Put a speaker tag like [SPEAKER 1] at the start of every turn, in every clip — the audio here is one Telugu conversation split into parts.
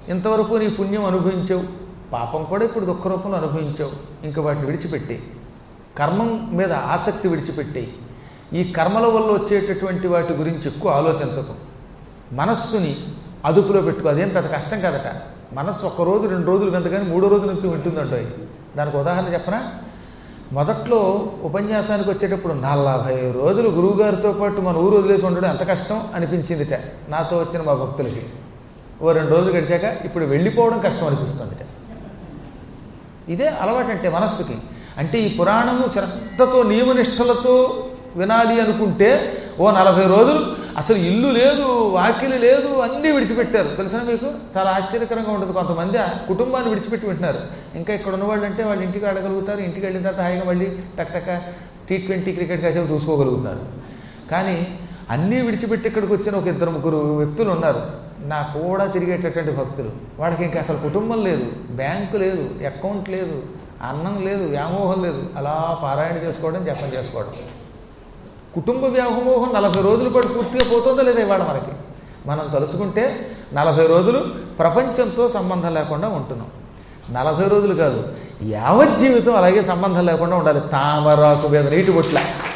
[SPEAKER 1] ఇంతవరకు నీ పుణ్యం అనుభవించావు పాపం కూడా ఇప్పుడు దుఃఖ రూపంలో అనుభవించావు ఇంకా వాటిని విడిచిపెట్టి కర్మం మీద ఆసక్తి విడిచిపెట్టి ఈ కర్మల వల్ల వచ్చేటటువంటి వాటి గురించి ఎక్కువ ఆలోచించకు మనస్సుని అదుపులో పెట్టుకో అదేం పెద్ద కష్టం కాదట మనస్సు ఒక్క రోజు రెండు రోజులు వింత కానీ మూడో రోజు నుంచి వింటుందంటో దానికి ఉదాహరణ చెప్పనా మొదట్లో ఉపన్యాసానికి వచ్చేటప్పుడు నలభై రోజులు గురువుగారితో పాటు మన ఊరు వదిలేసి ఉండడం ఎంత కష్టం అనిపించిందిట నాతో వచ్చిన మా భక్తులకి ఓ రెండు రోజులు గడిచాక ఇప్పుడు వెళ్ళిపోవడం కష్టం అనిపిస్తుందిట ఇదే అలవాటు అంటే మనస్సుకి అంటే ఈ పురాణము శ్రద్ధతో నియమనిష్టలతో వినాలి అనుకుంటే ఓ నలభై రోజులు అసలు ఇల్లు లేదు వాకిలి లేదు అన్నీ విడిచిపెట్టారు తెలుసా మీకు చాలా ఆశ్చర్యకరంగా ఉంటుంది కొంతమంది ఆ కుటుంబాన్ని విడిచిపెట్టి వింటున్నారు ఇంకా ఇక్కడ ఉన్నవాళ్ళు అంటే వాళ్ళు ఇంటికి ఆడగలుగుతారు ఇంటికి వెళ్ళిన తర్వాత హాయిగా మళ్ళీ టక్ టక్ టీ ట్వంటీ క్రికెట్ కాసేపు చూసుకోగలుగుతారు కానీ అన్నీ విడిచిపెట్టి ఇక్కడికి వచ్చిన ఒక ఇద్దరు ముగ్గురు వ్యక్తులు ఉన్నారు నా కూడా తిరిగేటటువంటి భక్తులు వాళ్ళకి ఇంకా అసలు కుటుంబం లేదు బ్యాంకు లేదు అకౌంట్ లేదు అన్నం లేదు వ్యామోహం లేదు అలా పారాయణ చేసుకోవడం జపం చేసుకోవడం కుటుంబ వ్యామోహం నలభై రోజుల పాటు పూర్తిగా పోతుందో లేదా ఇవాళ మనకి మనం తలుచుకుంటే నలభై రోజులు ప్రపంచంతో సంబంధం లేకుండా ఉంటున్నాం నలభై రోజులు కాదు యావత్ జీవితం అలాగే సంబంధం లేకుండా ఉండాలి తామరాకు మీద నీటి బొట్ల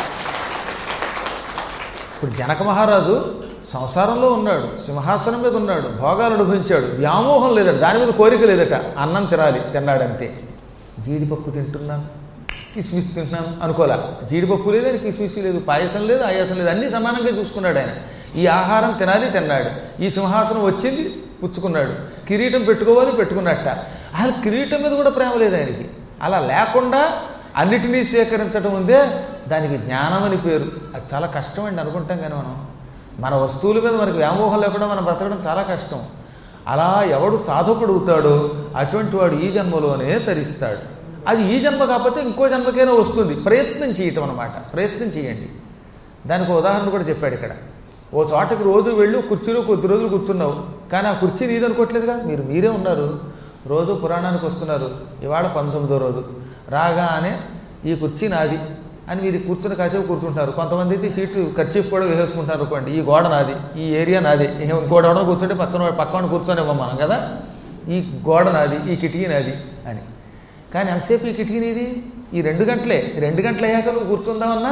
[SPEAKER 1] ఇప్పుడు జనక మహారాజు సంసారంలో ఉన్నాడు సింహాసనం మీద ఉన్నాడు భోగాలు అనుభవించాడు వ్యామోహం లేదట దాని మీద కోరిక లేదట అన్నం తినాలి తిన్నాడంతే జీడిపప్పు తింటున్నాను కిస్మిస్ తింటున్నాను అనుకోలే జీడిపప్పు లేదు అని కిస్మిస్ లేదు పాయసం లేదు ఆయాసం లేదు అన్నీ సమానంగా చూసుకున్నాడు ఆయన ఈ ఆహారం తినాలి తిన్నాడు ఈ సింహాసనం వచ్చింది పుచ్చుకున్నాడు కిరీటం పెట్టుకోవాలి పెట్టుకున్నట్ట అసలు కిరీటం మీద కూడా ప్రేమ లేదు ఆయనకి అలా లేకుండా అన్నిటినీ స్వీకరించడం ఉందే దానికి జ్ఞానం అని పేరు అది చాలా కష్టం అండి అనుకుంటాం కానీ మనం మన వస్తువుల మీద మనకి వ్యామోహం లేకుండా మనం బ్రతకడం చాలా కష్టం అలా ఎవడు సాధకుడుగుతాడో అటువంటి వాడు ఈ జన్మలోనే తరిస్తాడు అది ఈ జన్మ కాకపోతే ఇంకో జన్మకైనా వస్తుంది ప్రయత్నం చేయటం అనమాట ప్రయత్నం చేయండి దానికి ఒక ఉదాహరణ కూడా చెప్పాడు ఇక్కడ ఓ చోటకి రోజు వెళ్ళి కుర్చీలో కొద్ది రోజులు కూర్చున్నావు కానీ ఆ కుర్చీ నీది అనుకోవట్లేదుగా మీరు మీరే ఉన్నారు రోజు పురాణానికి వస్తున్నారు ఇవాళ పంతొమ్మిదో రోజు రాగానే ఈ కుర్చీ నాది అని మీరు కూర్చుని కాసేపు కూర్చుంటారు కొంతమంది అయితే సీటు ఖర్చీఫ్ కూడా వేసేసుకుంటారు అనుకోండి ఈ గోడ నాది ఈ ఏరియా నాది ఇంకోటి ఎవడో కూర్చుంటే పక్కన పక్కన కూర్చొని మనం కదా ఈ గోడ నాది ఈ కిటికీ నాది అని కానీ ఎంతసేపు ఈ కిటికీ నీది ఈ రెండు గంటలే రెండు గంటలు అయ్యాక నువ్వు కూర్చుందామన్నా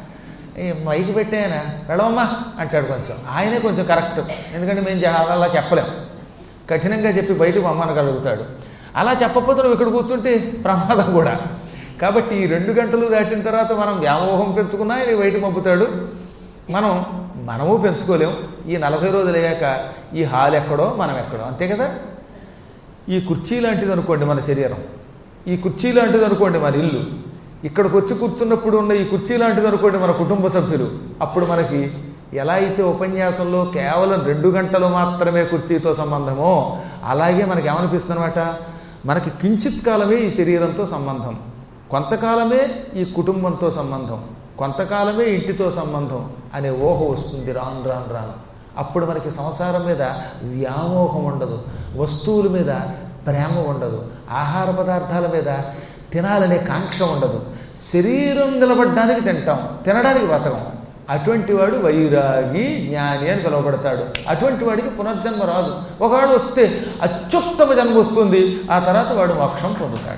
[SPEAKER 1] ఏ మైకి పెట్టాయన వెళ్ళవమ్మా అంటాడు కొంచెం ఆయనే కొంచెం కరెక్ట్ ఎందుకంటే మేము జా- అలా చెప్పలేం కఠినంగా చెప్పి బయటకు మమ్మనగలుగుతాడు అలా చెప్పకపోతే నువ్వు ఇక్కడ కూర్చుంటే ప్రమాదం కూడా కాబట్టి ఈ రెండు గంటలు దాటిన తర్వాత మనం వ్యామోహం పెంచుకున్నా ఆయన బయట పంపుతాడు మనం మనము పెంచుకోలేం ఈ నలభై రోజులు అయ్యాక ఈ హాల్ ఎక్కడో మనం ఎక్కడో అంతే కదా ఈ కుర్చీ లాంటిది అనుకోండి మన శరీరం ఈ కుర్చీ లాంటిది అనుకోండి మన ఇల్లు ఇక్కడికి వచ్చి కూర్చున్నప్పుడు ఉన్న ఈ కుర్చీ లాంటిది అనుకోండి మన కుటుంబ సభ్యులు అప్పుడు మనకి ఎలా అయితే ఉపన్యాసంలో కేవలం రెండు గంటలు మాత్రమే కుర్చీతో సంబంధమో అలాగే మనకి ఏమనిపిస్తుంది అనమాట మనకి కించిత్ కాలమే ఈ శరీరంతో సంబంధం కొంతకాలమే ఈ కుటుంబంతో సంబంధం కొంతకాలమే ఇంటితో సంబంధం అనే ఊహ వస్తుంది రాను రాను రాను అప్పుడు మనకి సంసారం మీద వ్యామోహం ఉండదు వస్తువుల మీద ప్రేమ ఉండదు ఆహార పదార్థాల మీద తినాలనే కాంక్ష ఉండదు శరీరం నిలబడడానికి తింటాం తినడానికి బతకం అటువంటి వాడు వైరాగి జ్ఞాని అని పిలువబడతాడు అటువంటి వాడికి పునర్జన్మ రాదు ఒకవాడు వస్తే అత్యుత్తమ జన్మ వస్తుంది ఆ తర్వాత వాడు మోక్షం పొందుతాడు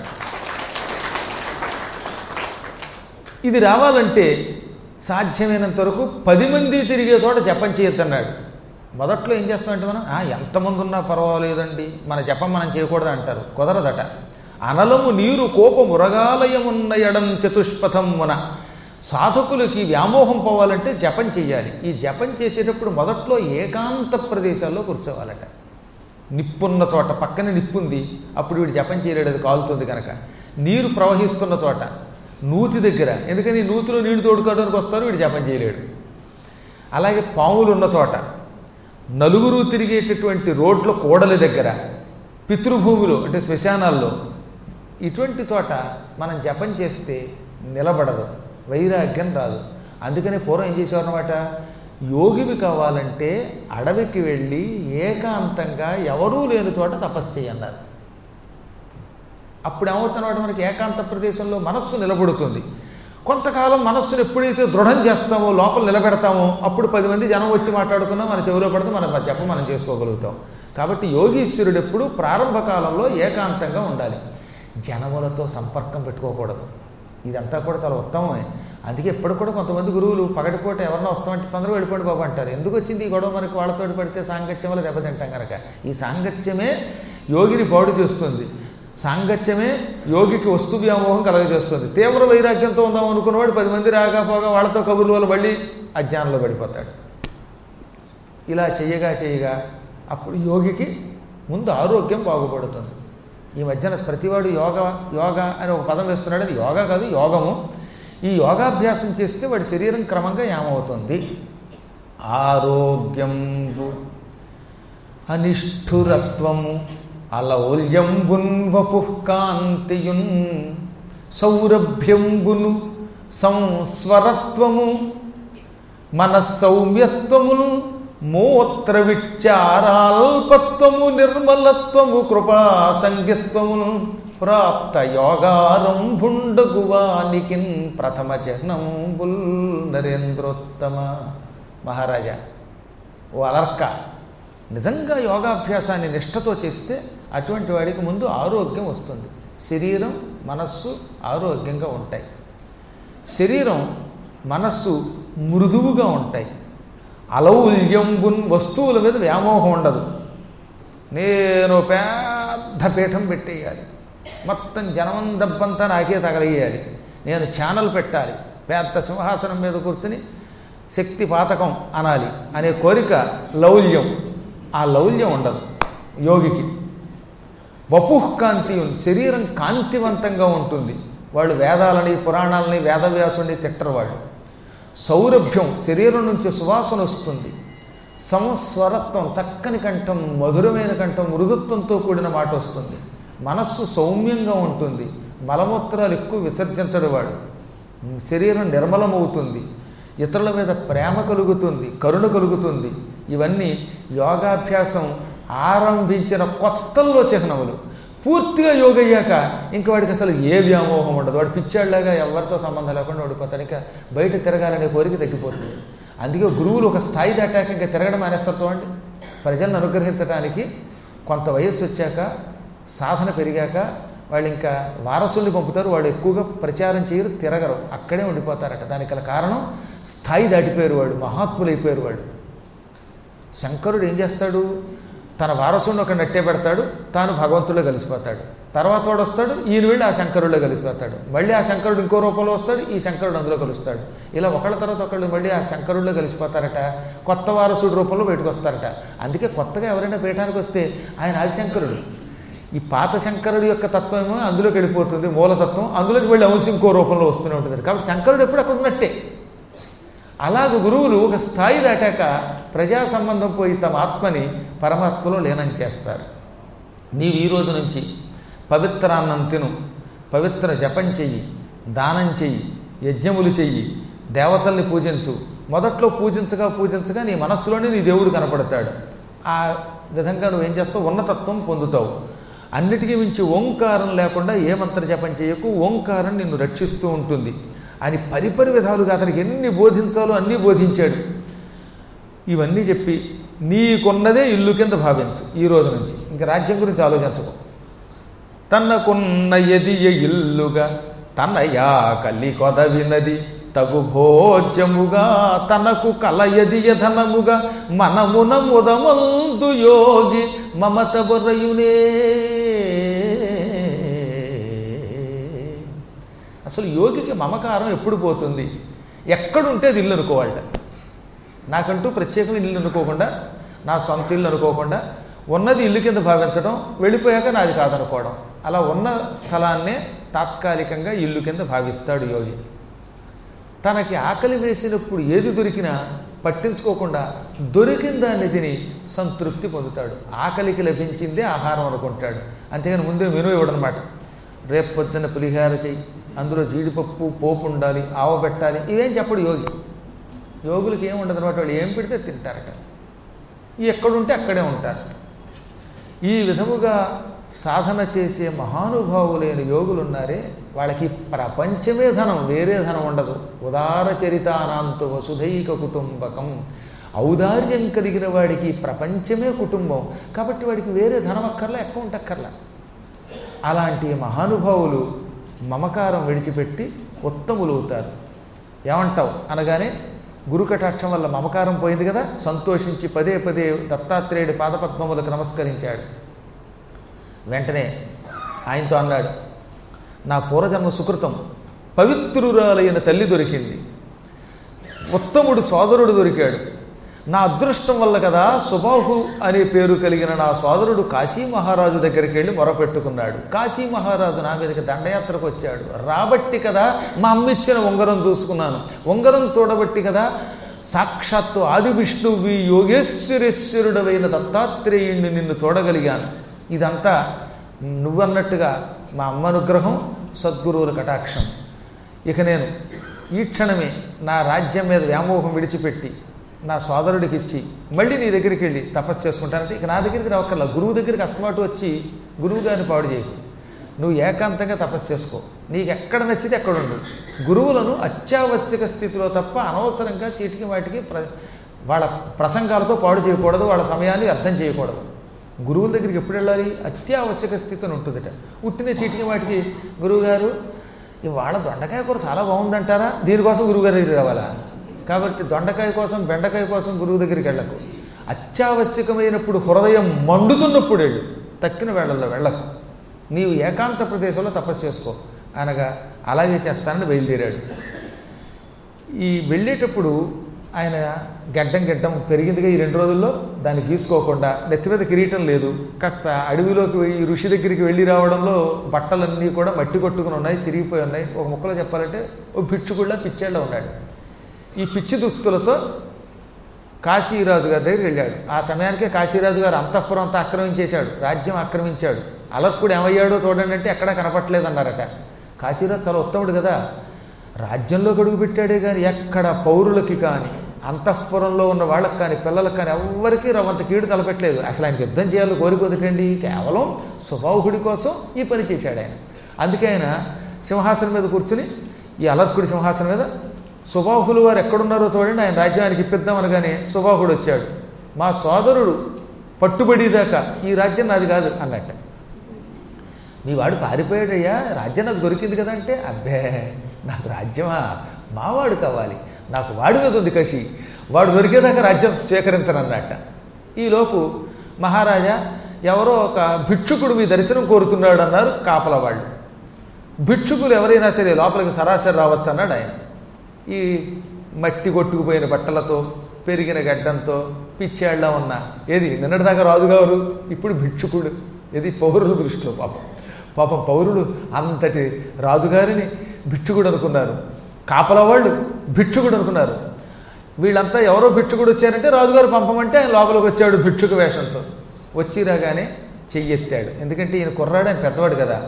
[SPEAKER 1] ఇది రావాలంటే సాధ్యమైనంత వరకు పది మంది తిరిగే చోట జపం చేయొద్దన్నాడు మొదట్లో ఏం చేస్తామంటే మనం "ఆ, ఎంతమంది ఉన్నా పర్వాలేదండి మన జపం మనం చేయకూడదు అంటారు కుదరదట అనలము నీరు కోపము రగాలయమున్న ఎడం చతుష్పథమున సాధకులకి వ్యామోహం పోవాలంటే జపం చేయాలి ఈ జపం చేసేటప్పుడు మొదట్లో ఏకాంత ప్రదేశాల్లో కూర్చోవాలట నిప్పున్న చోట పక్కన నిప్పుంది అప్పుడు వీడు జపం చేయలేడు అది కాలుతుంది కనుక నీరు ప్రవహిస్తున్న చోట నూతి దగ్గర ఎందుకని నూతిలో నీళ్లు తోడుకోవడానికి వస్తారు వీడు జపం చేయలేడు అలాగే పాములు ఉన్న చోట నలుగురు తిరిగేటటువంటి రోడ్ల కోడల దగ్గర పితృభూమిలో అంటే శ్మశానాల్లో ఇటువంటి చోట మనం జపం చేస్తే నిలబడదు వైరాగ్యం రాదు అందుకనే పూర్వం ఏం చేసేవారనమాట యోగివి కావాలంటే అడవికి వెళ్ళి ఏకాంతంగా ఎవరూ లేని చోట తపస్సు చేయన్నారు అప్పుడు ఏమవుతున్నమాట మనకి ఏకాంత ప్రదేశంలో మనస్సు నిలబడుతుంది కొంతకాలం మనస్సును ఎప్పుడైతే దృఢం చేస్తామో లోపల నిలబెడతామో అప్పుడు పది మంది జనం వచ్చి మాట్లాడుకున్నా మన చెవిలో పడితే మన జపం మనం చేసుకోగలుగుతాం కాబట్టి యోగీశ్వరుడు ఎప్పుడు ప్రారంభ కాలంలో ఏకాంతంగా ఉండాలి జనములతో సంపర్కం పెట్టుకోకూడదు ఇదంతా కూడా చాలా ఉత్తమమే అందుకే ఎప్పుడు కూడా కొంతమంది గురువులు పగటిపూట ఎవరన్నా వస్తామంటే తొందరగా వెళ్ళిపోండి బాబు అంటారు ఎందుకు వచ్చింది ఈ గొడవ మనకి వాళ్ళతో పడితే సాంగత్యం వల్ల దెబ్బతింటాం కనుక ఈ సాంగత్యమే యోగిని పాడు చేస్తుంది సాంగత్యమే యోగికి వస్తు వ్యామోహం కలగజేస్తుంది తీవ్ర వైరాగ్యంతో ఉందాం అనుకున్నవాడు పది మంది రాగా పోగా వాళ్ళతో కబుర్ల వల్ల మళ్ళీ అజ్ఞానంలో పడిపోతాడు ఇలా చేయగా చేయగా అప్పుడు యోగికి ముందు ఆరోగ్యం బాగుపడుతుంది ఈ మధ్యన ప్రతివాడు యోగా యోగా అని ఒక పదం వేస్తున్నాడు అది యోగా కాదు యోగము ఈ యోగాభ్యాసం చేస్తే వాడి శరీరం క్రమంగా ఏమవుతుంది ఆరోగ్యంబు అనిష్ఠురత్వము అలౌల్యంబున్ వపుఃకాంతియున్ సౌరభ్యంబును సంస్వరత్వము మన సౌమ్యత్వమును మూత్ర విచారాల్పత్వము నిర్మలత్వము కృపా సంగత్వమును ప్రాప్త యోగారంభుండగువానికిన్ ప్రథమ జహ్నంబుల్ నరేంద్రోత్తమ మహారాజా ఓ అలర్క నిజంగా యోగాభ్యాసాన్ని నిష్ఠతో చేస్తే అటువంటి వాడికి ముందు ఆరోగ్యం వస్తుంది శరీరం మనస్సు ఆరోగ్యంగా ఉంటాయి శరీరం మనస్సు మృదువుగా ఉంటాయి అలౌల్యంబున్ వస్తువుల మీద వ్యామోహం ఉండదు నేను పెద్ద పీఠం పెట్టేయాలి మొత్తం జనం దెబ్బంతా నాకే తగలయ్యాలి నేను ఛానల్ పెట్టాలి పెద్ద సింహాసనం మీద కూర్చుని శక్తి పాతకం అనాలి అనే కోరిక లౌల్యం ఆ లౌల్యం ఉండదు యోగికి వపుఃకాంతి శరీరం కాంతివంతంగా ఉంటుంది వాళ్ళు వేదాలని పురాణాలని వేదవ్యాసుని తిట్టరు వాళ్ళు సౌరభ్యం శరీరం నుంచి సువాసన వస్తుంది సంస్వరత్వం చక్కని కంఠం మధురమైన కంఠం మృదుత్వంతో కూడిన మాట వస్తుంది మనస్సు సౌమ్యంగా ఉంటుంది మలమూత్రాలు ఎక్కువ విసర్జించడు వాడు శరీరం నిర్మలమవుతుంది ఇతరుల మీద ప్రేమ కలుగుతుంది కరుణ కలుగుతుంది ఇవన్నీ యోగాభ్యాసం ఆరంభించిన కొత్తల్లో చిహ్నములు పూర్తిగా యోగ అయ్యాక ఇంక వాడికి అసలు ఏ వ్యామోహం ఉండదు వాడు పిచ్చాడులాగా ఎవరితో సంబంధం లేకుండా ఓడిపోతాడు ఇంకా బయట తిరగాలనే కోరిక తగ్గిపోతుంది అందుకే గురువులు ఒక స్థాయి దాటాక ఇంకా తిరగడం మానేస్తారు చూడండి ప్రజలను అనుగ్రహించడానికి కొంత వయస్సు వచ్చాక సాధన పెరిగాక వాళ్ళు ఇంకా వారసుల్ని పంపుతారు వాళ్ళు ఎక్కువగా ప్రచారం చేయరు తిరగరు అక్కడే ఉండిపోతారట దానికి గల కారణం స్థాయి దాటిపోయారు వాడు మహాత్ములైపోయారు వాడు శంకరుడు ఏం చేస్తాడు తన వారసుని ఒక నట్టే పెడతాడు తాను భగవంతుడిలో కలిసిపోతాడు తర్వాత వాడు వస్తాడు ఈయన వెళ్ళి ఆ శంకరుడిలో కలిసిపోతాడు మళ్ళీ ఆ శంకరుడు ఇంకో రూపంలో వస్తాడు ఈ శంకరుడు అందులో కలుస్తాడు ఇలా ఒకళ్ళ తర్వాత ఒకళ్ళు మళ్ళీ ఆ శంకరుడిలో కలిసిపోతారట కొత్త వారసుడి రూపంలో బయటకు వస్తారట అందుకే కొత్తగా ఎవరైనా పీఠానికి వస్తే ఆయన ఆదిశంకరుడు ఈ పాత శంకరుడి యొక్క తత్వం ఏమో అందులోకి వెళ్ళిపోతుంది మూలతత్వం అందులోకి వెళ్ళి అంశం ఇంకో రూపంలో వస్తూనే ఉంటుంది కాబట్టి శంకరుడు ఎప్పుడు అక్కడ ఉన్నట్టే అలాగ గురువులు ఒక స్థాయి దాటాక ప్రజా సంబంధం పోయి తమ ఆత్మని పరమాత్మలో లీనం చేస్తారు నీవు ఈ రోజు నుంచి పవిత్రాన్నం తిను పవిత్ర జపం చెయ్యి దానం చెయ్యి యజ్ఞములు చెయ్యి దేవతల్ని పూజించు మొదట్లో పూజించగా పూజించగా నీ మనస్సులోనే నీ దేవుడు కనపడతాడు ఆ విధంగా నువ్వేం చేస్తావు ఉన్నతత్వం పొందుతావు అన్నిటికీ మించి ఓంకారం లేకుండా ఏ మంత్ర జపం చేయకు ఓంకారం నిన్ను రక్షిస్తూ ఉంటుంది అని పరిపరి విధాలుగా అతనికి ఎన్ని బోధించాలో అన్నీ బోధించాడు ఇవన్నీ చెప్పి నీకున్నదే ఇల్లు కింద భావించు ఈ రోజు నుంచి ఇంక రాజ్యం గురించి ఆలోచించకు తనకున్న ఎదియ ఇల్లుగా తనయా కలి కొదవినది తగు భోజ్యముగా తనకు కల ఎదియ ధనముగా మనమున ముదమందు యోగి మమత బొర్రయునే అసలు యోగికి మమకారం ఎప్పుడు పోతుంది ఎక్కడుంటే అది ఇల్లు అనుకోవాలట నాకంటూ ప్రత్యేకంగా ఇల్లు అనుకోకుండా నా సొంత ఇల్లు అనుకోకుండా ఉన్నది ఇల్లు కింద భావించడం వెళ్ళిపోయాక నాది కాదనుకోవడం అలా ఉన్న స్థలాన్నే తాత్కాలికంగా ఇల్లు కింద భావిస్తాడు యోగి తనకి ఆకలి వేసినప్పుడు ఏది దొరికినా పట్టించుకోకుండా దొరికిన దాన్ని తిని సంతృప్తి పొందుతాడు ఆకలికి లభించిందే ఆహారం అనుకుంటాడు అంతేగాని ముందే మెను ఇవ్వడనమాట రేపు పొద్దున్న పులిహార చెయ్యి అందులో జీడిపప్పు పోపు ఉండాలి ఆవ పెట్టాలి ఇవేం చెప్పడు యోగి యోగులకి ఏం ఉండదు అనమాట వాళ్ళు ఏం పెడితే తింటారట ఎక్కడుంటే అక్కడే ఉంటారు ఈ విధముగా సాధన చేసే మహానుభావులైన యోగులు ఉన్నారే వాళ్ళకి ప్రపంచమే ధనం వేరే ధనం ఉండదు ఉదార చరితానాంతో వసుధైక కుటుంబకం ఔదార్యం కలిగిన వాడికి ప్రపంచమే కుటుంబం కాబట్టి వాడికి వేరే ధనం అక్కర్లా ఎక్కువ ఉంటక్కర్లా అలాంటి మహానుభావులు మమకారం విడిచిపెట్టి ఉత్తములు అవుతారు ఏమంటావు అనగానే గురుకటాక్షం వల్ల మమకారం పోయింది కదా సంతోషించి పదే పదే దత్తాత్రేయుడి పాదపద్మములకు నమస్కరించాడు వెంటనే ఆయనతో అన్నాడు నా పూర్వజన్మ సుకృతం పవిత్రురాలైన తల్లి దొరికింది ఉత్తముడు సోదరుడు దొరికాడు నా అదృష్టం వల్ల కదా సుబాహు అనే పేరు కలిగిన నా సోదరుడు కాశీ మహారాజు దగ్గరికి వెళ్ళి మొరపెట్టుకున్నాడు కాశీ మహారాజు నా మీదకి దండయాత్రకు వచ్చాడు రాబట్టి కదా మా అమ్మ ఇచ్చిన ఉంగరం చూసుకున్నాను ఉంగరం చూడబట్టి కదా సాక్షాత్తు ఆది విష్ణువి యోగేశ్వరేశ్వరుడవైన దత్తాత్రేయుణ్ణి నిన్ను చూడగలిగాను ఇదంతా నువ్వన్నట్టుగా మా అమ్మ అనుగ్రహం సద్గురువుల కటాక్షం ఇక నేను ఈ క్షణమే నా రాజ్యం మీద వ్యామోహం విడిచిపెట్టి నా సోదరుడికి ఇచ్చి మళ్ళీ నీ దగ్గరికి వెళ్ళి తపస్సు చేసుకుంటానంటే ఇక నా దగ్గరికి రావక్కర్లా గురువు దగ్గరికి అస్తమాటు వచ్చి గురువు గారిని పాడు చేయకు నువ్వు ఏకాంతంగా తపస్సు చేసుకో నీకు ఎక్కడ నచ్చితే ఎక్కడ ఉండు గురువులను అత్యావశ్యక స్థితిలో తప్ప అనవసరంగా చీటికి వాటికి ప్ర వాళ్ళ ప్రసంగాలతో పాడు చేయకూడదు వాళ్ళ సమయాన్ని అర్థం చేయకూడదు గురువుల దగ్గరికి ఎప్పుడు వెళ్ళాలి అత్యావశ్యక స్థితి అని ఉంటుందట ఉట్టిన చీటికి వాటికి గురువుగారు ఇవాళ దొండకాయ కూర చాలా బాగుందంటారా దీనికోసం గురువుగారి దగ్గరికి రావాలా కాబట్టి దొండకాయ కోసం బెండకాయ కోసం గురువు దగ్గరికి వెళ్ళకు అత్యావశ్యకమైనప్పుడు హృదయం మండుతున్నప్పుడు వెళ్ళు తక్కిన వేళల్లో వెళ్ళకు నీవు ఏకాంత ప్రదేశంలో తపస్సు చేసుకో అనగా అలాగే చేస్తానని బయలుదేరాడు ఈ వెళ్ళేటప్పుడు ఆయన గడ్డం గడ్డం పెరిగిందిగా ఈ రెండు రోజుల్లో దాన్ని గీసుకోకుండా నెత్తి మీద కిరీటం లేదు కాస్త అడవిలోకి పోయి ఋషి దగ్గరికి వెళ్ళి రావడంలో బట్టలన్నీ కూడా మట్టి కొట్టుకుని ఉన్నాయి చిరిగిపోయి ఉన్నాయి ఒక ముక్కలో చెప్పాలంటే ఓ భిక్షుకుళ్ళ పిచ్చేళ్ళ ఉన్నాడు ఈ పిచ్చి దుస్తులతో కాశీరాజు గారి దగ్గరికి వెళ్ళాడు ఆ సమయానికే కాశీరాజు గారు అంతఃపురం అంతా ఆక్రమించేశాడు రాజ్యం ఆక్రమించాడు అలర్కుడు ఏమయ్యాడో చూడండి అంటే ఎక్కడా కనపట్లేదు అన్నారట కాశీరాజు చాలా ఉత్తముడు కదా రాజ్యంలో గడుగు పెట్టాడే కానీ ఎక్కడ పౌరులకి కానీ అంతఃపురంలో ఉన్న వాళ్ళకి కానీ పిల్లలకు కానీ ఎవ్వరికీ రవంత కీడు తలపెట్టలేదు అసలు ఆయనకి యుద్ధం చేయాలని కోరిక వదిటండి కేవలం సుబాహుడి కోసం ఈ పని చేశాడు ఆయన అందుకే ఆయన సింహాసనం మీద కూర్చుని ఈ అలర్కుడి సింహాసనం మీద సుబాహులు వారు ఎక్కడున్నారో చూడండి ఆయన రాజ్యానికి ఇప్పిద్దాం అనగానే సుబాహుడు వచ్చాడు మా సోదరుడు పట్టుబడిదాకా ఈ రాజ్యం నాది కాదు అన్నట్టు నీ వాడు పారిపోయాడయ్యా రాజ్యం నాకు దొరికింది కదా అంటే అబ్బే నాకు రాజ్యమా మావాడు కావాలి నాకు వాడి మీద ఉంది కసి వాడు దొరికేదాకా రాజ్యం స్వీకరించనన్నట్ట ఈలోపు మహారాజా ఎవరో ఒక భిక్షుకుడు మీ దర్శనం కోరుతున్నాడు అన్నారు కాపల వాళ్ళు భిక్షుకులు ఎవరైనా సరే లోపలికి సరాసరి రావచ్చు అన్నాడు ఆయన ఈ మట్టి కొట్టుకుపోయిన బట్టలతో పెరిగిన గడ్డంతో పిచ్చేళ్ళ ఉన్న ఏది నిన్నటిదాకా రాజుగారు ఇప్పుడు భిక్షుకుడు ఇది పౌరుల దృష్టిలో పాపం పాపం పౌరులు అంతటి రాజుగారిని భిక్షుకుడు అనుకున్నారు కాపల వాళ్ళు భిక్షుకుడు అనుకున్నారు వీళ్ళంతా ఎవరో భిక్షుకుడు వచ్చారంటే రాజుగారు పంపమంటే ఆయన లోపలికి వచ్చాడు భిక్షుక వేషంతో వచ్చి రాగానే చెయ్యెత్తాడు ఎందుకంటే ఈయన కుర్రాడు ఆయన పెద్దవాడు కదా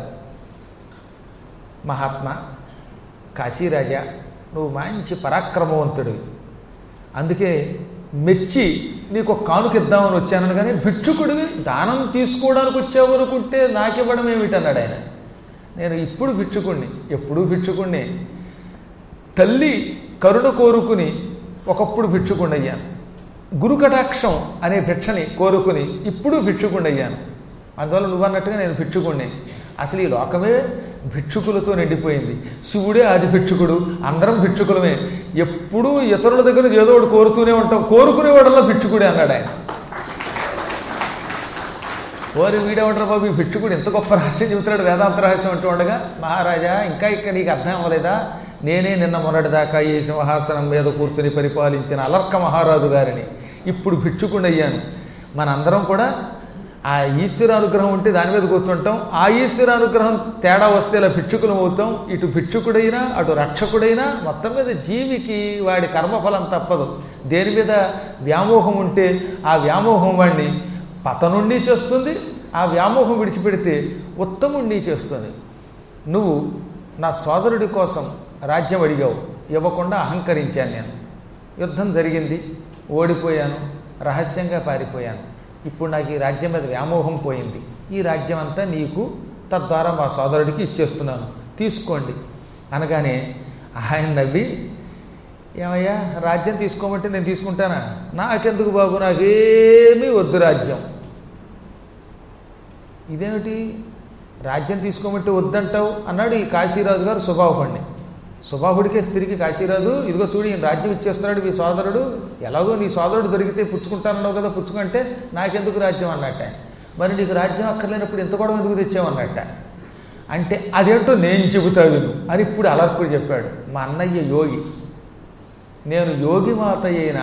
[SPEAKER 1] మహాత్మా కాశీరాజా నువ్వు మంచి పరాక్రమవంతుడివి అందుకే మెచ్చి నీకు ఒక కానుక ఇద్దామని వచ్చానని కానీ భిక్షుకుడివి దానం తీసుకోవడానికి వచ్చావు అనుకుంటే నాకివ్వడం ఏమిటి అన్నాడు ఆయన నేను ఇప్పుడు భిక్షుకుణ్ణి ఎప్పుడూ భిక్షుకుణ్ణి తల్లి కరుణ కోరుకుని ఒకప్పుడు భిక్షుకుణ్ణి అయ్యాను గురుకటాక్షం అనే భిక్షని కోరుకుని ఇప్పుడు భిక్షుకుణ్ణి అయ్యాను అందువల్ల నువ్వన్నట్టుగా నేను భిక్షుకుణ్ణి అసలు ఈ లోకమే భిక్షుకులతో నిండిపోయింది శివుడే ఆది భిక్షుకుడు అందరం భిక్షుకులమే ఎప్పుడూ ఇతరుల దగ్గర ఏదో ఒకటి కోరుతూనే ఉంటాం కోరుకునేవాడల్లా భిక్షుకుడే అన్నాడు ఆయన ఓరి వీడేమంటారు బాబు ఈ భిక్షుకుడు ఎంత గొప్ప రహస్యం చెబుతున్నాడు వేదాంత రహస్యం అంటూ ఉండగా మహారాజా ఇంకా ఇక్కడ నీకు అర్థం అవ్వలేదా నేనే నిన్న మొన్నటిదాకా ఈ సింహాసనం మీద కూర్చుని పరిపాలించిన అలర్క మహారాజు గారిని ఇప్పుడు భిక్షుకుడయ్యాను మనందరం కూడా ఆ ఈశ్వర అనుగ్రహం ఉంటే దాని మీద కూర్చుంటాం ఆ ఈశ్వర అనుగ్రహం తేడా వస్తే ఇలా భిక్షుకులం అవుతాం ఇటు భిక్షుకుడైనా అటు రక్షకుడైనా మొత్తం మీద జీవికి వాడి కర్మఫలం తప్పదు దేని మీద వ్యామోహం ఉంటే ఆ వ్యామోహం వాడిని పతనుండి చేస్తుంది ఆ వ్యామోహం విడిచిపెడితే ఉత్తముణ్ణి చేస్తుంది నువ్వు నా సోదరుడి కోసం రాజ్యం అడిగావు ఇవ్వకుండా అహంకరించాను నేను యుద్ధం జరిగింది ఓడిపోయాను రహస్యంగా పారిపోయాను ఇప్పుడు నాకు ఈ రాజ్యం మీద వ్యామోహం పోయింది ఈ రాజ్యం అంతా నీకు తద్వారా మా సోదరుడికి ఇచ్చేస్తున్నాను తీసుకోండి అనగానే ఆయన నవ్వి ఏమయ్యా రాజ్యం తీసుకోమంటే నేను తీసుకుంటానా నాకెందుకు బాబు నాకేమీ వద్దు రాజ్యం ఇదేమిటి రాజ్యం తీసుకోమంటే వద్దంటావు అన్నాడు ఈ కాశీరాజు గారు సుబాహుడిని సుబాహుడికే స్త్రీకి కాశీరాజు ఇదిగో చూడు ఈయన రాజ్యం ఇచ్చేస్తున్నాడు మీ సోదరుడు ఎలాగో నీ సోదరుడు దొరికితే పుచ్చుకుంటానన్నావు కదా పుచ్చుకుంటే నాకెందుకు రాజ్యం అన్నట్ట మరి నీకు రాజ్యం అక్కర్లేనప్పుడు ఎంత కూడా ఎందుకు తెచ్చావన్నట్ట అంటే అదేంటో నేను చెబుతా విను అని ఇప్పుడు అలర్కుడు చెప్పాడు మా అన్నయ్య యోగి నేను యోగి మాత అయిన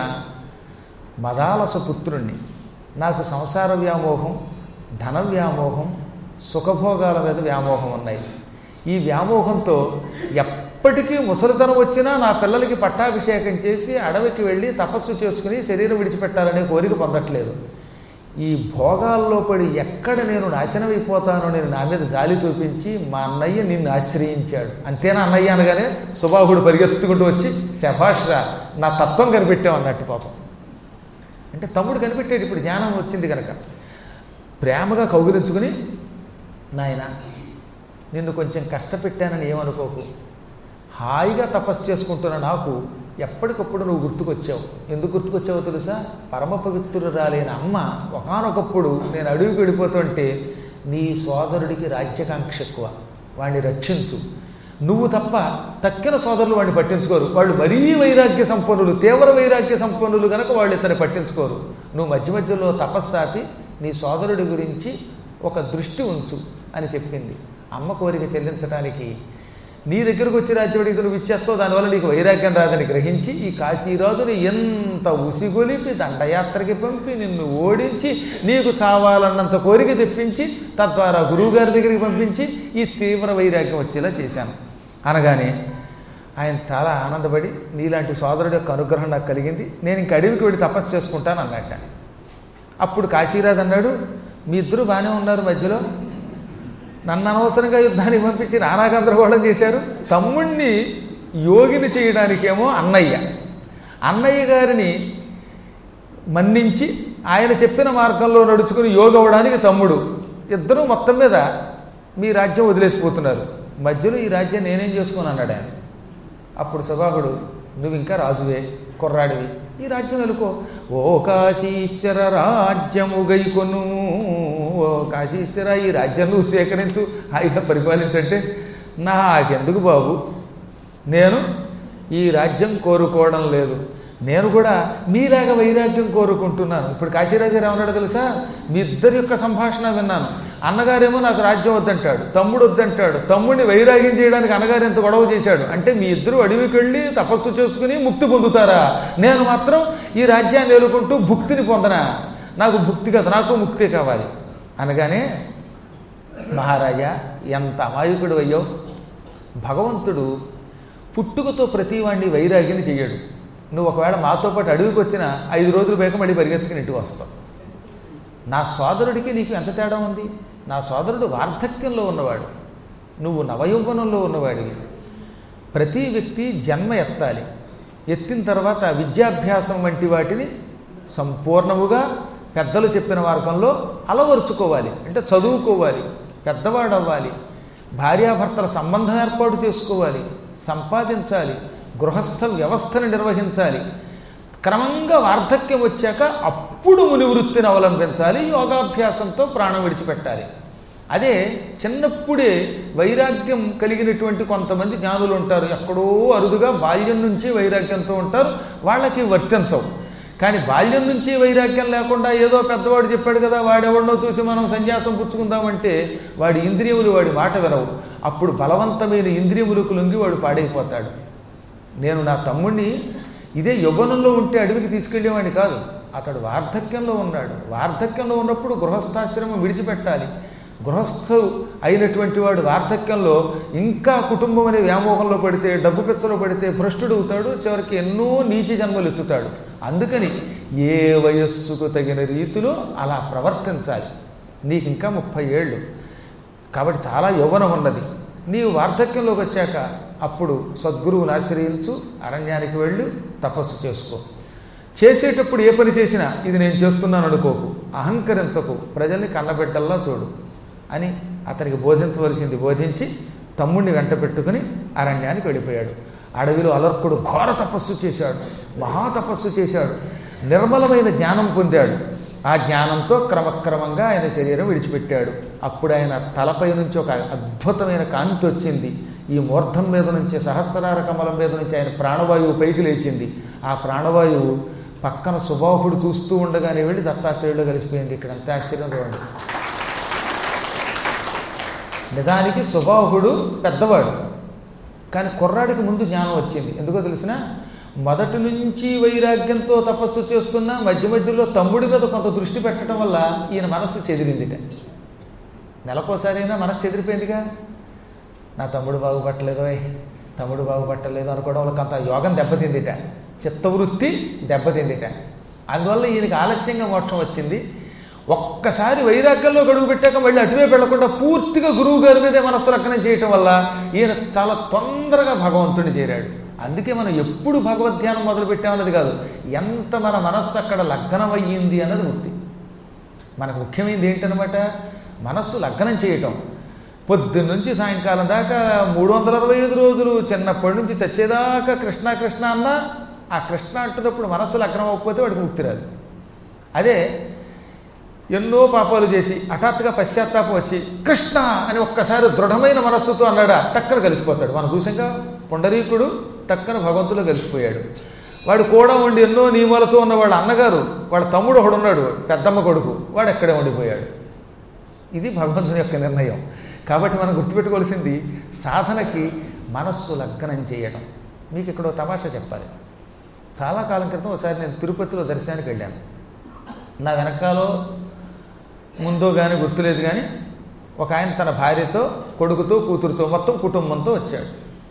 [SPEAKER 1] మదాలస పుత్రుణ్ణి నాకు సంసార వ్యామోహం ధన వ్యామోహం సుఖభోగాల మీద వ్యామోహం ఉన్నాయి ఈ వ్యామోహంతో ఎప్పటికీ ముసలితనం వచ్చినా నా పిల్లలకి పట్టాభిషేకం చేసి అడవికి వెళ్ళి తపస్సు చేసుకుని శరీరం విడిచిపెట్టాలనే కోరిక పొందట్లేదు ఈ భోగాల్లో పడి ఎక్కడ నేను నాశనం అయిపోతానో నేను నా మీద జాలి చూపించి మా అన్నయ్య నిన్ను ఆశ్రయించాడు అంతేనా అన్నయ్య అనగానే సుబాహుడు పరిగెత్తుకుంటూ వచ్చి శభాష్రా నా తత్వం కనిపెట్టాం అన్నట్టు పాపం అంటే తమ్ముడు కనిపెట్టాడు ఇప్పుడు జ్ఞానం వచ్చింది కనుక ప్రేమగా కౌగిలించుకుని నాయన నిన్ను కొంచెం కష్టపెట్టానని ఏమనుకోకు హాయిగా తపస్సు చేసుకుంటున్న నాకు ఎప్పటికప్పుడు నువ్వు గుర్తుకొచ్చావు ఎందుకు గుర్తుకొచ్చావో తెలుసా పరమ పవిత్రురాలైన అమ్మ ఒకనొకప్పుడు నేను అడవికి వెళ్ళిపోతుంటే నీ సోదరుడికి రాజ్యకాంక్ష ఎక్కువ వాడిని రక్షించు నువ్వు తప్ప తక్కిన సోదరులు వాడిని పట్టించుకోరు వాళ్ళు మరీ వైరాగ్య సంపన్నులు తీవ్ర వైరాగ్య సంపన్నులు కనుక వాళ్ళు ఇతన్ని పట్టించుకోరు నువ్వు మధ్య మధ్యలో తపస్సాపి నీ సోదరుడి గురించి ఒక దృష్టి ఉంచు అని చెప్పింది అమ్మ కోరిక చెల్లించడానికి నీ దగ్గరకు వచ్చి రాజ్యవడికి నువ్వు ఇచ్చేస్తావు దానివల్ల నీకు వైరాగ్యం రాదని గ్రహించి ఈ కాశీరాజుని ఎంత ఉసిగొలిపి దండయాత్రకి పంపి నిన్ను ఓడించి నీకు చావాలన్నంత కోరిక తెప్పించి తద్వారా గురువుగారి దగ్గరికి పంపించి ఈ తీవ్ర వైరాగ్యం వచ్చేలా చేశాను అనగానే ఆయన చాలా ఆనందపడి నీలాంటి సోదరుడు యొక్క అనుగ్రహం నాకు కలిగింది నేను ఇంక అడవికి వెళ్ళి తపస్సు చేసుకుంటాను అన్నట్ట అప్పుడు కాశీరాజు అన్నాడు మీ ఇద్దరు బాగానే ఉన్నారు మధ్యలో నన్ను అనవసరంగా యుద్ధానికి పంపించి నానా గందరగోళం చేశారు తమ్ముణ్ణి యోగిని చేయడానికేమో అన్నయ్య అన్నయ్య గారిని మన్నించి ఆయన చెప్పిన మార్గంలో నడుచుకుని యోగ అవ్వడానికి తమ్ముడు ఇద్దరూ మొత్తం మీద మీ రాజ్యం వదిలేసిపోతున్నారు మధ్యలో ఈ రాజ్యం నేనేం చేసుకుని అన్నాడు ఆయన అప్పుడు సభాకుడు నువ్వు ఇంకా రాజువే కుర్రాడివి ఈ రాజ్యం వెలుకో ఓ కాశీశ్వర రాజ్యము గైకొను ఓ కాశీశ్వర ఈ రాజ్యం నువ్వు సేకరించు హాయిగా పరిపాలించంటే నాకెందుకు బాబు నేను ఈ రాజ్యం కోరుకోవడం లేదు నేను కూడా మీలాగా వైరాగ్యం కోరుకుంటున్నాను ఇప్పుడు కాశీరాజు ఏమన్నాడు తెలుసా మీ ఇద్దరి యొక్క సంభాషణ విన్నాను అన్నగారేమో నాకు రాజ్యం వద్దంటాడు తమ్ముడు వద్దంటాడు తమ్ముడిని వైరాగ్యం చేయడానికి అన్నగారు ఎంత గొడవ చేశాడు అంటే మీ ఇద్దరు అడవికి వెళ్ళి తపస్సు చేసుకుని ముక్తి పొందుతారా నేను మాత్రం ఈ రాజ్యాన్ని ఎలుకుంటూ భుక్తిని పొందనా నాకు భుక్తి కదా నాకు ముక్తి కావాలి అనగానే మహారాజా ఎంత అమాయకుడు అయ్యో భగవంతుడు పుట్టుకతో ప్రతివాడిని వైరాగ్యం చెయ్యడు నువ్వు ఒకవేళ మాతో పాటు అడవికి వచ్చిన ఐదు రోజులు బేక మళ్ళీ పరిగెత్తుకుని ఇంటికి వస్తావు నా సోదరుడికి నీకు ఎంత తేడా ఉంది నా సోదరుడు వార్ధక్యంలో ఉన్నవాడు నువ్వు నవయౌవనంలో ఉన్నవాడివి ప్రతి వ్యక్తి జన్మ ఎత్తాలి ఎత్తిన తర్వాత విద్యాభ్యాసం వంటి వాటిని సంపూర్ణముగా పెద్దలు చెప్పిన మార్గంలో అలవరుచుకోవాలి అంటే చదువుకోవాలి పెద్దవాడు అవ్వాలి భార్యాభర్తల సంబంధం ఏర్పాటు చేసుకోవాలి సంపాదించాలి గృహస్థ వ్యవస్థను నిర్వహించాలి క్రమంగా వార్ధక్యం వచ్చాక అప్పుడు ముని వృత్తిని అవలంబించాలి యోగాభ్యాసంతో ప్రాణం విడిచిపెట్టాలి అదే చిన్నప్పుడే వైరాగ్యం కలిగినటువంటి కొంతమంది జ్ఞానులు ఉంటారు ఎక్కడో అరుదుగా బాల్యం నుంచి వైరాగ్యంతో ఉంటారు వాళ్ళకి వర్తించవు కానీ బాల్యం నుంచి వైరాగ్యం లేకుండా ఏదో పెద్దవాడు చెప్పాడు కదా వాడెవడనో చూసి మనం సన్యాసం పుచ్చుకుందామంటే వాడి ఇంద్రియములు వాడి మాట వినవు అప్పుడు బలవంతమైన ఇంద్రియములకు లొంగి వాడు పాడైపోతాడు నేను నా తమ్ముడిని ఇదే యవ్వనంలో ఉంటే అడవికి తీసుకెళ్ళేవాడిని కాదు అతడు వార్ధక్యంలో ఉన్నాడు వార్ధక్యంలో ఉన్నప్పుడు గృహస్థాశ్రమం విడిచిపెట్టాలి గృహస్థు అయినటువంటి వాడు వార్ధక్యంలో ఇంకా కుటుంబం అనే వ్యామోహంలో పడితే డబ్బు పిచ్చలో పడితే భ్రష్టుడు అవుతాడు చివరికి ఎన్నో నీచి జన్మలు ఎత్తుతాడు అందుకని ఏ వయస్సుకు తగిన రీతిలో అలా ప్రవర్తించాలి నీకు ఇంకా ముప్పై ఏళ్ళు కాబట్టి చాలా యవ్వనం ఉన్నది నీవు వార్ధక్యంలోకి వచ్చాక అప్పుడు సద్గురువుని ఆశ్రయించు అరణ్యానికి వెళ్ళి తపస్సు చేసుకో చేసేటప్పుడు ఏ పని చేసినా ఇది నేను చేస్తున్నాను అనుకోకు అహంకరించకు ప్రజల్ని కన్నబిడ్డల్లా చూడు అని అతనికి బోధించవలసింది బోధించి తమ్ముడిని వెంట పెట్టుకుని అరణ్యానికి వెళ్ళిపోయాడు అడవిలో అలర్కుడు ఘోర తపస్సు చేశాడు మహా తపస్సు చేశాడు నిర్మలమైన జ్ఞానం పొందాడు ఆ జ్ఞానంతో క్రమక్రమంగా ఆయన శరీరం విడిచిపెట్టాడు అప్పుడు ఆయన తలపై నుంచి ఒక అద్భుతమైన కాంతి వచ్చింది ఈ మూర్ధం మీద నుంచి సహస్రార కమలం మీద నుంచి ఆయన ప్రాణవాయువు పైకి లేచింది ఆ ప్రాణవాయువు పక్కన సుబాహుడు చూస్తూ ఉండగానే వెళ్ళి దత్తాత్రేయుడు కలిసిపోయింది ఇక్కడ అంతే ఆశ్చర్యం చూడండి నిజానికి సుబాహుడు పెద్దవాడు కానీ కుర్రాడికి ముందు జ్ఞానం వచ్చింది ఎందుకో తెలిసిన మొదటి నుంచి వైరాగ్యంతో తపస్సు చేస్తున్న మధ్య మధ్యలో తమ్ముడి మీద కొంత దృష్టి పెట్టడం వల్ల ఈయన మనస్సు చెదిరిందిట నెలకోసారైనా మనస్సు చెదిరిపోయిందిగా నా తమ్ముడు బాగుపట్టలేదో తమ్ముడు బాగుపట్టలేదు అనుకోవడం వల్ల కొంత యోగం దెబ్బతిందిట చిత్తవృత్తి దెబ్బతిందిట అందువల్ల ఈయనకి ఆలస్యంగా మోక్షం వచ్చింది ఒక్కసారి వైరాగ్యంలో గడువు పెట్టాక మళ్ళీ అటువైపు వెళ్లకుండా పూర్తిగా గురువు గారి మీదే మనస్సు లగ్నం చేయటం వల్ల ఈయన చాలా తొందరగా భగవంతుడిని చేరాడు అందుకే మనం ఎప్పుడు భగవద్ధ్యానం మొదలు పెట్టామన్నది కాదు ఎంత మన మనస్సు అక్కడ లగ్నం అయ్యింది అన్నది ముక్తి మనకు ముఖ్యమైనది ఏంటనమాట మనస్సు లగ్నం చేయటం పొద్దున్న నుంచి సాయంకాలం దాకా మూడు వందల అరవై ఐదు రోజులు చిన్నప్పటి నుంచి చచ్చేదాకా కృష్ణ కృష్ణ అన్న ఆ కృష్ణ అంటున్నప్పుడు మనస్సు లగ్నం అవ్వకపోతే వాడికి ముక్తి రాదు అదే ఎన్నో పాపాలు చేసి హఠాత్తుగా పశ్చాత్తాపం వచ్చి కృష్ణ అని ఒక్కసారి దృఢమైన మనస్సుతో అన్నాడా టక్కన కలిసిపోతాడు మనం చూసాక పుండరీకుడు టక్కన భగవంతులో కలిసిపోయాడు వాడు కూడా ఉండి ఎన్నో నియమాలతో ఉన్న వాడు అన్నగారు వాడు తమ్ముడు ఒకడు ఉన్నాడు పెద్దమ్మ కొడుకు వాడు ఎక్కడే ఉండిపోయాడు ఇది భగవంతుని యొక్క నిర్ణయం కాబట్టి మనం గుర్తుపెట్టుకోవాల్సింది సాధనకి మనస్సు లగ్నం చేయడం మీకు ఇక్కడ తమాషా చెప్పాలి చాలా కాలం క్రితం ఒకసారి నేను తిరుపతిలో దర్శనానికి వెళ్ళాను నా వెనకాలో ముందో కానీ గుర్తులేదు కానీ ఒక ఆయన తన భార్యతో కొడుకుతో కూతురుతో మొత్తం కుటుంబంతో వచ్చాడు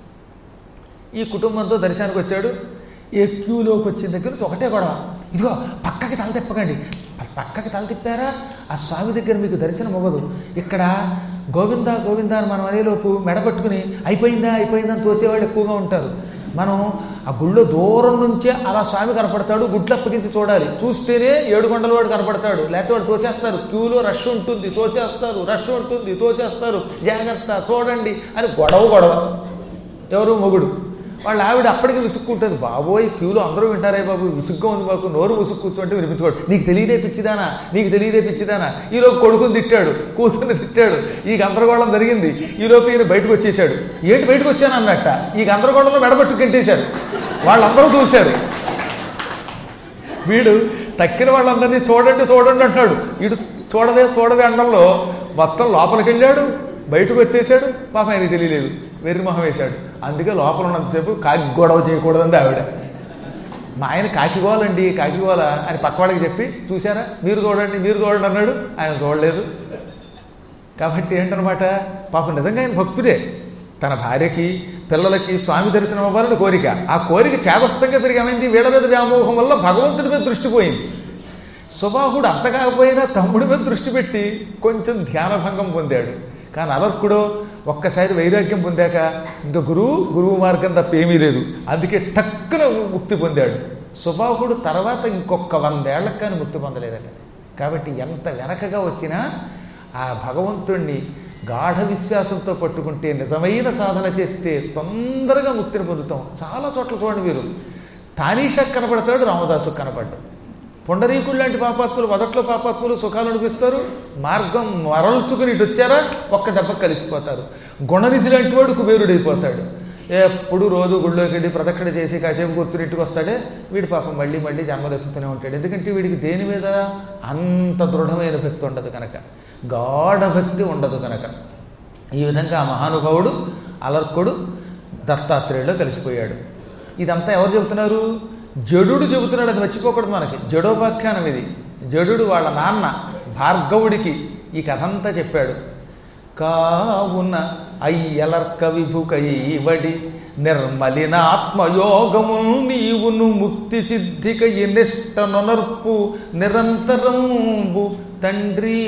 [SPEAKER 1] ఈ కుటుంబంతో దర్శనానికి వచ్చాడు ఏ క్యూలోకి వచ్చిన దగ్గర నుంచి ఒకటే గొడవ ఇదిగో పక్కకి తల తిప్పకండి పక్కకి తల తిప్పారా ఆ స్వామి దగ్గర మీకు దర్శనం అవ్వదు ఇక్కడ గోవిందా గోవిందా అని మనం అనేలోపు మెడపట్టుకుని అయిపోయిందా అయిపోయిందా అని తోసేవాళ్ళు ఎక్కువగా ఉంటారు మనం ఆ గుళ్ళో దూరం నుంచే అలా స్వామి కనపడతాడు గుడ్లు అప్పగించి చూడాలి చూస్తేనే ఏడు కొండల వాడు కనపడతాడు లేకపోతే వాడు తోసేస్తారు క్యూలో రష్ ఉంటుంది తోసేస్తారు రష్ ఉంటుంది తోసేస్తారు జాగ్రత్త చూడండి అని గొడవ గొడవ ఎవరు మొగుడు వాళ్ళ ఆవిడ అప్పటికి విసుక్కుంటుంది బాబోయ్ క్యూలో అందరూ వింటారే బాబు విసుగ్గా ఉంది బాబు నోరు ముసుగు కూర్చోంటే వినిపించుకోడు నీకు తెలియదే పిచ్చిదానా నీకు తెలియదే పిచ్చిదానా ఈలోపు కొడుకుని తిట్టాడు కూతుర్ని తిట్టాడు ఈ గందరగోళం జరిగింది ఈలోపు ఈయన బయటకు వచ్చేసాడు ఏంటి బయటకు వచ్చాను అన్నట్ట ఈ గందరగోళంలో మెడబట్టు కెట్టేశారు వాళ్ళందరూ చూశారు వీడు తక్కిన వాళ్ళందరినీ చూడండి చూడండి అంటున్నాడు వీడు చూడవే చూడవే అండంలో మొత్తం లోపలికి వెళ్ళాడు బయటకు వచ్చేసాడు పాపం ఆయనకి తెలియలేదు వెర్రి మొహం వేశాడు అందుకే లోపల ఉన్నంతసేపు కాకి గొడవ చేయకూడదండి ఆవిడ మా ఆయన కాకిగోలండి కాకిగోల అని పక్కవాడికి చెప్పి చూసారా మీరు చూడండి మీరు చూడండి అన్నాడు ఆయన చూడలేదు కాబట్టి ఏంటనమాట పాపం నిజంగా ఆయన భక్తుడే తన భార్యకి పిల్లలకి స్వామి దర్శనం అవ్వాలని కోరిక ఆ కోరిక చేదస్తంగా పెరిగామైంది వీళ్ళ మీద వ్యామోహం వల్ల భగవంతుడి మీద దృష్టి పోయింది సుబాహుడు అంత కాకపోయినా తమ్ముడి మీద దృష్టి పెట్టి కొంచెం ధ్యానభంగం పొందాడు కానీ అలర్కుడో ఒక్కసారి వైరాగ్యం పొందాక ఇంకా గురువు గురువు మార్గం తప్ప ఏమీ లేదు అందుకే టక్కున ముక్తి పొందాడు సుబాహుడు తర్వాత ఇంకొక వందేళ్లకు కానీ ముక్తి పొందలేదట కాబట్టి ఎంత వెనకగా వచ్చినా ఆ భగవంతుణ్ణి గాఢ విశ్వాసంతో పట్టుకుంటే నిజమైన సాధన చేస్తే తొందరగా ముక్తిని పొందుతాం చాలా చోట్ల చూడండి మీరు తానీషకు కనపడతాడు రామదాసు కనపడ్డాడు పొండరీకుడు లాంటి పాపాత్ములు మొదట్లో పాపాత్ములు సుఖాలు అనిపిస్తారు మార్గం మరల్చుకుని ఇటు వచ్చారా ఒక్క దెబ్బ కలిసిపోతారు గుణనిధి లాంటి వాడు కుబేరుడైపోతాడు ఎప్పుడు రోజు గుళ్ళోకి వెళ్ళి ప్రదక్షిణ చేసి కాసేపు కూర్చుని ఇంటికి వస్తాడే వీడి పాపం మళ్ళీ మళ్ళీ జన్మలు ఎత్తుతూనే ఉంటాడు ఎందుకంటే వీడికి దేని మీద అంత దృఢమైన భక్తి ఉండదు కనుక గాఢ భక్తి ఉండదు కనుక ఈ విధంగా ఆ మహానుభావుడు అలర్కుడు దత్తాత్రేయులో కలిసిపోయాడు ఇదంతా ఎవరు చెబుతున్నారు జడుడు చెబుతున్నాడు అది మర్చిపోకూడదు మనకి జడోపాఖ్యానం ఇది జడుడు వాళ్ళ నాన్న భార్గవుడికి ఈ కథంతా చెప్పాడు కావున అయ్యలర్క విభుకైవడి నిర్మలినాత్మయోగము నీవును ముక్తి సిద్ధిక నిష్ట నొనర్పు నిరంతరంబు తండ్రి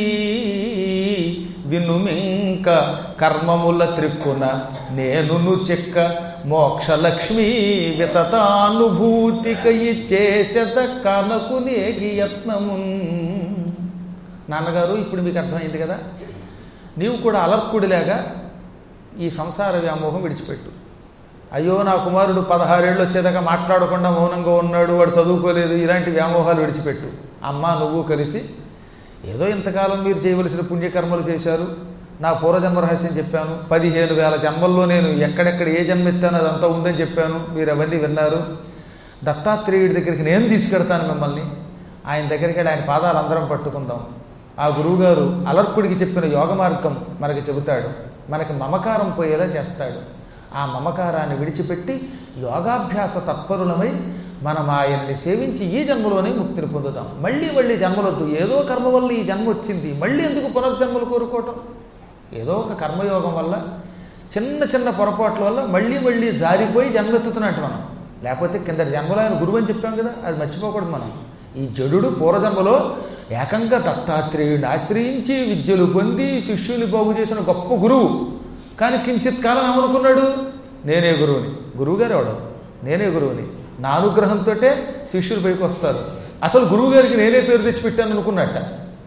[SPEAKER 1] వినుమింక కర్మముల త్రిక్కున నేనును చెక్క మోక్షలక్ష్మీ వితతానుభూతిక ఇచ్చేసత కనకు నేగి యత్నమున్ నాన్నగారు ఇప్పుడు మీకు అర్థమైంది కదా నీవు కూడా అలర్కుడిలాగా ఈ సంసార వ్యామోహం విడిచిపెట్టు అయ్యో నా కుమారుడు పదహారేళ్ళు వచ్చేదాకా మాట్లాడకుండా మౌనంగా ఉన్నాడు వాడు చదువుకోలేదు ఇలాంటి వ్యామోహాలు విడిచిపెట్టు అమ్మ నువ్వు కలిసి ఏదో ఇంతకాలం మీరు చేయవలసిన పుణ్యకర్మలు చేశారు నా పూర్వజన్మ రహస్యం చెప్పాను పదిహేను వేల జన్మల్లో నేను ఎక్కడెక్కడ ఏ జన్మ ఎత్తానో అదంతా ఉందని చెప్పాను మీరు అవన్నీ విన్నారు దత్తాత్రేయుడి దగ్గరికి నేను తీసుకెడతాను మిమ్మల్ని ఆయన దగ్గరికి వెళ్ళి ఆయన పాదాలు అందరం పట్టుకుందాం ఆ గురువుగారు అలర్కుడికి చెప్పిన యోగ మార్గం మనకి చెబుతాడు మనకి మమకారం పోయేలా చేస్తాడు ఆ మమకారాన్ని విడిచిపెట్టి యోగాభ్యాస తత్పరులమై మనం ఆయన్ని సేవించి ఈ జన్మలోనే ముక్తిని పొందుదాం మళ్ళీ మళ్ళీ జన్మలొద్దు ఏదో కర్మ వల్ల ఈ జన్మ వచ్చింది మళ్ళీ ఎందుకు పునర్జన్మలు కోరుకోవటం ఏదో ఒక కర్మయోగం వల్ల చిన్న చిన్న పొరపాట్ల వల్ల మళ్ళీ మళ్ళీ జారిపోయి జన్మెత్తుతున్నట్టు మనం లేకపోతే కింద జన్మలో ఆయన గురువు అని చెప్పాం కదా అది మర్చిపోకూడదు మనం ఈ జడుడు పూర్వజన్మలో ఏకంగా దత్తాత్రేయుడిని ఆశ్రయించి విద్యలు పొంది శిష్యుని బాగు చేసిన గొప్ప గురువు కానీ కించిత్ కాలం ఏమనుకున్నాడు నేనే గురువుని గురువుగారు ఎవడు నేనే గురువుని నా అనుగ్రహంతో శిష్యులు పైకి వస్తారు అసలు గురువుగారికి నేనే పేరు తెచ్చిపెట్టాను అనుకున్నట్ట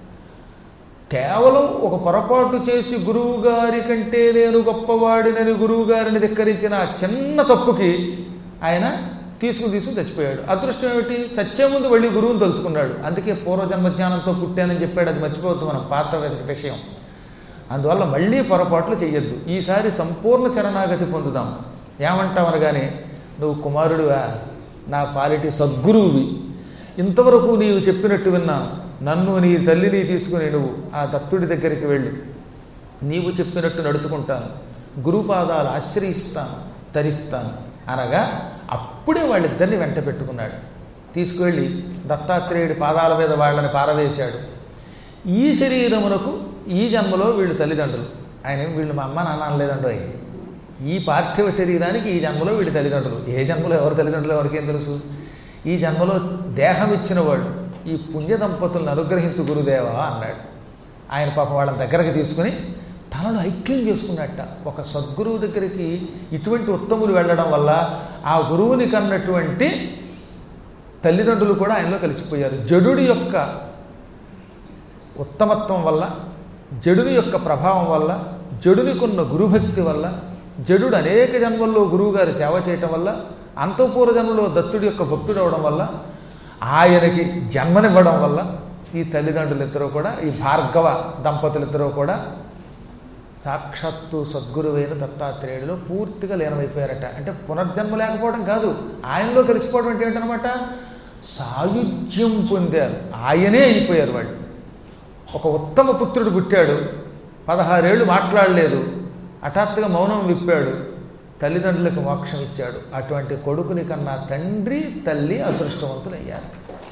[SPEAKER 1] కేవలం ఒక పొరపాటు చేసి గురువు గారి కంటే నేను గొప్పవాడినని గురువు గారిని ధిక్కరించిన ఆ చిన్న తప్పుకి ఆయన తీసుకుని తీసుకుని చచ్చిపోయాడు అదృష్టం ఏమిటి చచ్చే ముందు వెళ్ళి గురువుని తలుచుకున్నాడు అందుకే పూర్వజన్మ జ్ఞానంతో పుట్టానని చెప్పాడు అది మర్చిపోవద్దు మనం పాత విషయం అందువల్ల మళ్ళీ పొరపాట్లు చేయొద్దు ఈసారి సంపూర్ణ శరణాగతి పొందుదాం ఏమంటావు అనగానే నువ్వు కుమారుడివా నా పాలిటి సద్గురువువి ఇంతవరకు నీవు చెప్పినట్టు విన్నాను నన్ను నీ తల్లిని తీసుకుని నువ్వు ఆ దత్తుడి దగ్గరికి వెళ్ళు నీవు చెప్పినట్టు నడుచుకుంటాను గురుపాదాలు ఆశ్రయిస్తాను తరిస్తాను అనగా అప్పుడే వాళ్ళిద్దరిని వెంట పెట్టుకున్నాడు తీసుకువెళ్ళి దత్తాత్రేయుడి పాదాల మీద వాళ్ళని పారవేశాడు ఈ శరీరమునకు ఈ జన్మలో వీళ్ళు తల్లిదండ్రులు ఆయన ఏం వీళ్ళు మా అమ్మ నాన్న అనలేదండో ఈ పార్థివ శరీరానికి ఈ జన్మలో వీడి తల్లిదండ్రులు ఏ జన్మలో ఎవరు తల్లిదండ్రులు ఎవరికేం తెలుసు ఈ జన్మలో దేహం ఇచ్చిన వాళ్ళు ఈ పుణ్య దంపతులను అనుగ్రహించు గురుదేవా అన్నాడు ఆయన పాపం వాళ్ళని దగ్గరకు తీసుకుని తనను ఐక్యం చేసుకున్నట్ట ఒక సద్గురువు దగ్గరికి ఇటువంటి ఉత్తములు వెళ్ళడం వల్ల ఆ గురువుని కన్నటువంటి తల్లిదండ్రులు కూడా ఆయనలో కలిసిపోయారు జడుడి యొక్క ఉత్తమత్వం వల్ల జడుని యొక్క ప్రభావం వల్ల జడునికున్న గురుభక్తి వల్ల జడుడు అనేక జన్మల్లో గురువుగారి సేవ చేయటం వల్ల అంతఃపూర్వ జన్మలో దత్తుడి యొక్క భక్తుడు అవడం వల్ల ఆయనకి జన్మనివ్వడం వల్ల ఈ తల్లిదండ్రులిద్దరూ కూడా ఈ భార్గవ దంపతులిద్దరూ కూడా సాక్షాత్తు సద్గురువైన దత్తాత్రేయుడిలో పూర్తిగా లీనమైపోయారట అంటే పునర్జన్మ లేకపోవడం కాదు ఆయనలో కలిసిపోవడం అంటే ఏంటనమాట సాయుధ్యం పొందారు ఆయనే అయిపోయారు వాళ్ళు ఒక ఉత్తమ పుత్రుడు పుట్టాడు పదహారేళ్ళు మాట్లాడలేదు హఠాత్తుగా మౌనం విప్పాడు తల్లిదండ్రులకు మోక్షం ఇచ్చాడు అటువంటి కొడుకుని కన్నా తండ్రి తల్లి అదృష్టవంతులయ్యారు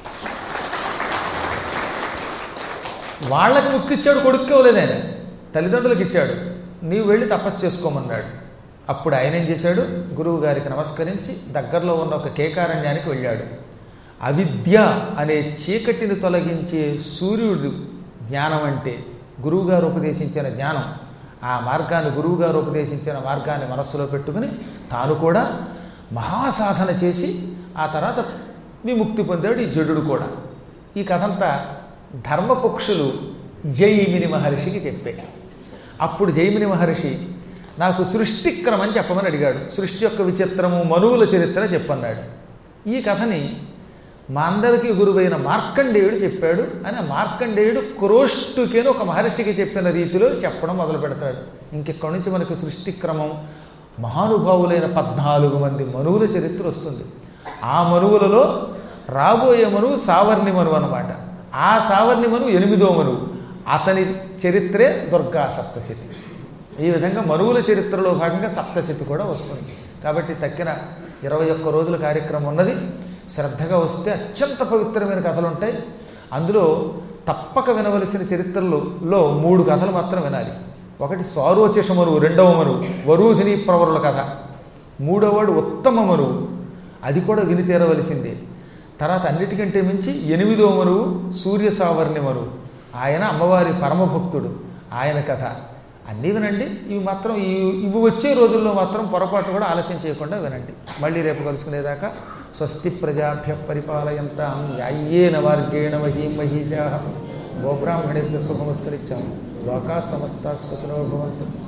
[SPEAKER 1] వాళ్ళకి ముక్తి ఇచ్చాడు కొడుక్కి ఇవ్వలేదు ఆయన తల్లిదండ్రులకు ఇచ్చాడు నీవు వెళ్ళి తపస్సు చేసుకోమన్నాడు అప్పుడు ఆయన ఏం చేశాడు గురువు గారికి నమస్కరించి దగ్గరలో ఉన్న ఒక కేకారణ్యానికి వెళ్ళాడు అవిద్య అనే చీకటిని తొలగించే సూర్యుడు జ్ఞానం అంటే గురువుగారు ఉపదేశించిన జ్ఞానం ఆ మార్గాన్ని గురువుగారు ఉపదేశించిన మార్గాన్ని మనస్సులో పెట్టుకుని తాను కూడా మహాసాధన చేసి ఆ తర్వాత విముక్తి పొందాడు ఈ జడుడు కూడా ఈ కథంతా ధర్మపక్షులు జైమిని మహర్షికి చెప్పే అప్పుడు జైమిని మహర్షి నాకు సృష్టిక్రమం చెప్పమని అడిగాడు సృష్టి యొక్క విచిత్రము మనువుల చరిత్ర చెప్పన్నాడు ఈ కథని మా అందరికీ గురువైన మార్కండేయుడు చెప్పాడు అని ఆ మార్కండేయుడు క్రోష్టుకేని ఒక మహర్షికి చెప్పిన రీతిలో చెప్పడం మొదలు పెడతాడు ఇంకెక్కడి నుంచి మనకు సృష్టి క్రమం మహానుభావులైన పద్నాలుగు మంది మనువుల చరిత్ర వస్తుంది ఆ మనువులలో రాబోయే మనువు సావర్ణి మనువు అనమాట ఆ సావర్ణి మనువు ఎనిమిదో మనువు అతని చరిత్రే దుర్గా సప్తశతి ఈ విధంగా మనువుల చరిత్రలో భాగంగా సప్తశతి కూడా వస్తుంది కాబట్టి తక్కిన ఇరవై ఒక్క రోజుల కార్యక్రమం ఉన్నది శ్రద్ధగా వస్తే అత్యంత పవిత్రమైన కథలు ఉంటాయి అందులో తప్పక వినవలసిన చరిత్రలో మూడు కథలు మాత్రం వినాలి ఒకటి సారోచేష మరువు రెండవ మరువు వరూధిని ప్రవరుల కథ మూడవవాడు ఉత్తమ మరువు అది కూడా విని తీరవలసిందే తర్వాత అన్నిటికంటే మించి ఎనిమిదవ మరువు సూర్య సావర్ణి మరువు ఆయన అమ్మవారి పరమభక్తుడు ఆయన కథ అన్నీ వినండి ఇవి మాత్రం ఈ ఇవి వచ్చే రోజుల్లో మాత్రం పొరపాటు కూడా ఆలస్యం చేయకుండా వినండి మళ్ళీ రేపు కలుసుకునేదాకా స్వస్తి ప్రజాభ్య పరిపాలయంతాం యాయ్యేన మార్గేణ మహీం మహీషా గోబ్రాహ్మణేభ్య శుభమస్తరిచ్చాం లోకా సమస్త సుఖినో భవంతు